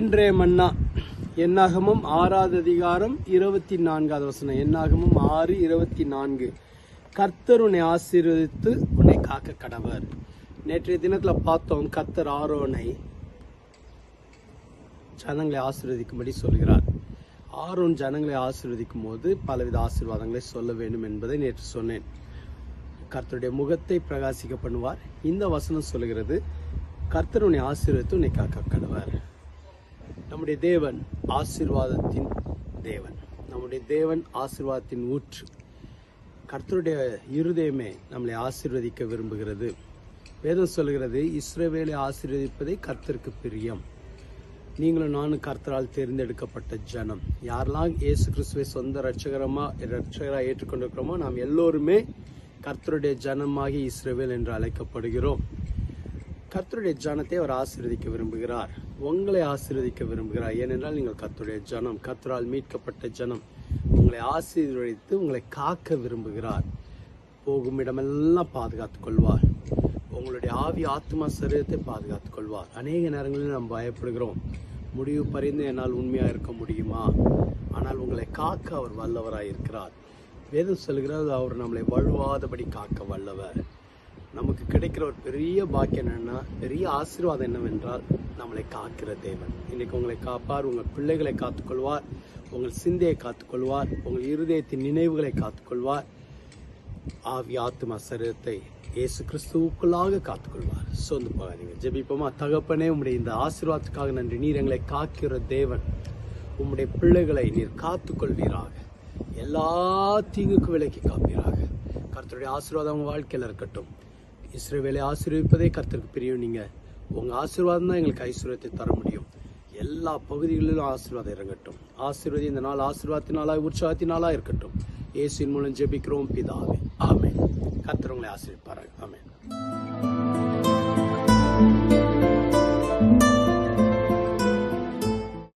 அன்றே மன்னா என்னாகமும் ஆறாவது அதிகாரம் இருபத்தி நான்காவது வசனம் என்னாகமும் ஆறு இருபத்தி நான்கு கர்த்தர் உன்னை ஆசீர்வதித்து உன்னை காக்க கடவர் நேற்றைய தினத்துல பார்த்தோம் கர்த்தர் ஆரோனை ஜனங்களை ஆசீர்வதிக்கும்படி சொல்கிறார் ஆரோன் ஜனங்களை ஆசீர்வதிக்கும் போது பலவித ஆசீர்வாதங்களை சொல்ல வேண்டும் என்பதை நேற்று சொன்னேன் கர்த்தருடைய முகத்தை பிரகாசிக்க பண்ணுவார் இந்த வசனம் சொல்கிறது கர்த்தர் உன்னை ஆசீர்வதித்து உன்னை காக்க கடவர் நம்முடைய தேவன் ஆசீர்வாதத்தின் தேவன் நம்முடைய தேவன் ஆசீர்வாதத்தின் ஊற்று கர்த்தருடைய இருதயமே நம்மளை ஆசீர்வதிக்க விரும்புகிறது வேதம் சொல்கிறது இஸ்ரவேலை ஆசீர்வதிப்பதே கர்த்தருக்கு பிரியம் நீங்களும் நானும் கர்த்தரால் தேர்ந்தெடுக்கப்பட்ட ஜனம் யாரெல்லாம் இயேசு கிறிஸ்துவை சொந்த ரட்சகரமா ரட்சகரா ஏற்றுக்கொண்டிருக்கிறோமோ நாம் எல்லோருமே கர்த்தருடைய ஜனமாகி இஸ்ரவேல் என்று அழைக்கப்படுகிறோம் கர்த்தருடைய ஜனத்தை அவர் ஆசீர்வதிக்க விரும்புகிறார் உங்களை ஆசீர்வதிக்க விரும்புகிறார் ஏனென்றால் நீங்கள் கர்த்தருடைய ஜனம் கர்த்தரால் மீட்கப்பட்ட ஜனம் உங்களை ஆசீர்வதித்து உங்களை காக்க விரும்புகிறார் போகும் இடமெல்லாம் பாதுகாத்துக் கொள்வார் உங்களுடைய ஆவி ஆத்மா சரீரத்தை பாதுகாத்துக் கொள்வார் அநேக நேரங்களில் நாம் பயப்படுகிறோம் முடிவு பறிந்து என்னால் உண்மையாக இருக்க முடியுமா ஆனால் உங்களை காக்க அவர் வல்லவராய் இருக்கிறார் வேதம் சொல்கிறது அவர் நம்மளை வழுவாதபடி காக்க வல்லவர் நமக்கு கிடைக்கிற ஒரு பெரிய பாக்கியம் என்னன்னா பெரிய ஆசீர்வாதம் என்னவென்றால் நம்மளை காக்கிற தேவன் இன்னைக்கு உங்களை காப்பார் உங்கள் பிள்ளைகளை காத்துக்கொள்வார் உங்கள் சிந்தையை காத்துக்கொள்வார் உங்கள் இருதயத்தின் நினைவுகளை காத்துக்கொள்வார் ஆவி ஆத்மா சரீரத்தை இயேசு கிறிஸ்துவுக்குள்ளாக காத்துக்கொள்வார் சோர்ந்து போகாதீங்க ஜெபிப்போமா தகப்பனே உம்முடைய இந்த ஆசீர்வாதத்துக்காக நன்றி நீர் எங்களை காக்கிற தேவன் உம்முடைய பிள்ளைகளை நீர் காத்துக்கொள்வீராக எல்லா தீங்குக்கும் விலக்கி காப்பீராக கர்த்தருடைய ஆசீர்வாதம் உங்க வாழ்க்கையில இருக்கட்டும் இஸ்ரவேலை ஆசீர்வதிப்பதே கர்த்தருக்கு பிரியும் நீங்க உங்க ஆசீர்வாதம் தான் எங்களுக்கு ஐஸ்வர்யத்தை தர முடியும் எல்லா பகுதிகளிலும் ஆசீர்வாதம் இறங்கட்டும் ஆசீர்வதி இந்த நாள் ஆசீர்வாதத்தினாலா உற்சாகத்தினாலா இருக்கட்டும் இயேசுவின் மூலம் ஜெபிக்கிறோம் பிதாவே ஆமென் கர்த்தர் உங்களை ஆசீர்வதிப்பார்கள் ஆமென்